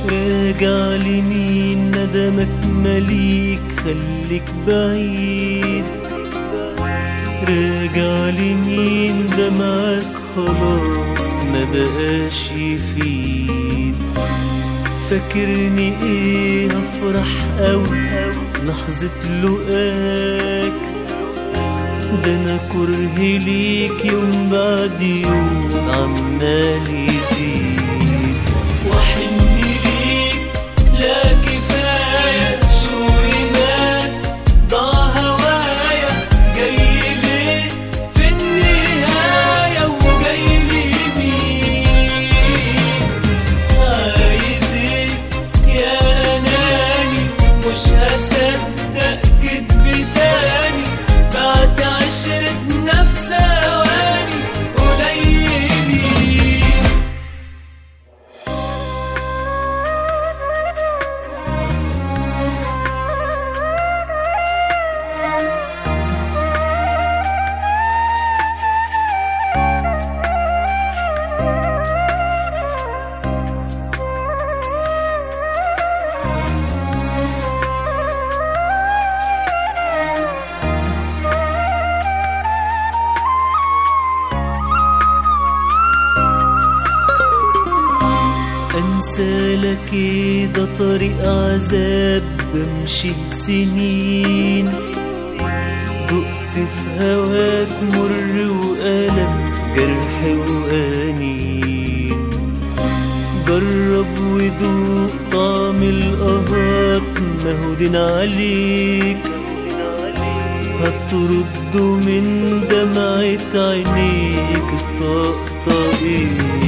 راجع لمين ندمك مليك خليك بعيد راجع لمين دمعك خلاص ما بقاش يفيد فاكرني ايه افرح اوي لحظة لقاك ده انا كره ليك يوم بعد يوم عمال يزيد وحن ليك لا كفاية شوينات ضاع هوايا جاي ليه في النهاية وجاي لي مين عايز ايه يا اناني مش هصدق كدب تاني بعد عشرتنا في ثواني قليلين انسى لك إيه ده طريق عذاب بمشي سنين دقت في هواك مر وألم جرح وأنين جرب ودوق طعم القهات ما هو دين عليك هترد من دمعة عينيك الطقطقين